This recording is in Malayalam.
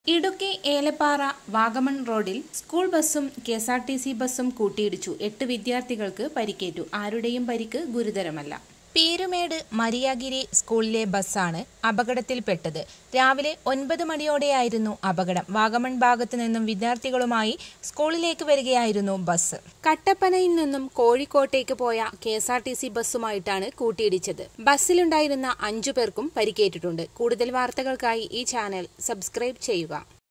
ഇടുക്കി ഏലപ്പാറ വാഗമൺ റോഡിൽ സ്കൂൾ ബസ്സും K S R T C ബസ്സും കൂട്ടിയിടിച്ചു എട്ട് വിദ്യാർത്ഥികൾക്ക് പരിക്കേറ്റു ആരുടെയും പരിക്ക് ഗുരുതരമല്ല പീരുമേട് മരിയാഗിരി സ്കൂളിലെ ബസ്സാണ് അപകടത്തിൽപ്പെട്ടത് രാവിലെ ഒൻപത് മണിയോടെയായിരുന്നു അപകടം വാഗമൺ ഭാഗത്തു നിന്നും വിദ്യാർത്ഥികളുമായി സ്കൂളിലേക്ക് വരികയായിരുന്നു ബസ് കട്ടപ്പനയിൽ നിന്നും കോഴിക്കോട്ടേക്ക് പോയ K S R T C ബസ്സുമായിട്ടാണ് കൂട്ടിയിടിച്ചത് ബസ്സിലുണ്ടായിരുന്ന അഞ്ചു പേർക്കും പരിക്കേറ്റിട്ടുണ്ട് കൂടുതൽ വാർത്തകൾക്കായി ഈ ചാനൽ സബ്സ്ക്രൈബ് ചെയ്യുക